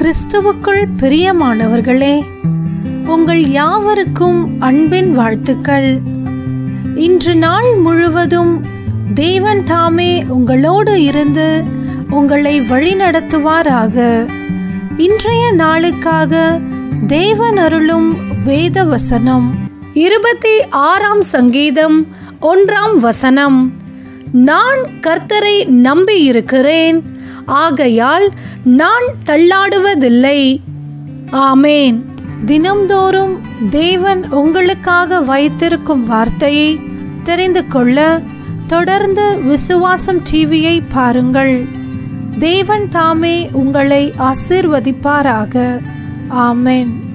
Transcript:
கிறிஸ்துவுக்குள் பிரியமானவர்களே உங்கள் யாவருக்கும் அன்பின் வாழ்த்துக்கள் இன்று நாள் முழுவதும் தேவன் தாமே உங்களோடு இருந்து உங்களை வழிநடத்துவாராக இன்றைய நாளுக்காக தேவன் அருளும் வேத வசனம் இருபத்தி ஆறாம் சங்கீதம் ஒன்றாம் வசனம் நான் கர்த்தரை நம்பி இருக்கிறேன் ஆகையால் நான் தள்ளாடுவதில்லை ஆமேன் தினம்தோறும் தேவன் உங்களுக்காக வைத்திருக்கும் வார்த்தையை தெரிந்து கொள்ள தொடர்ந்து விசுவாசம் டிவியை பாருங்கள் தேவன் தாமே உங்களை ஆசீர்வதிப்பாராக ஆமென்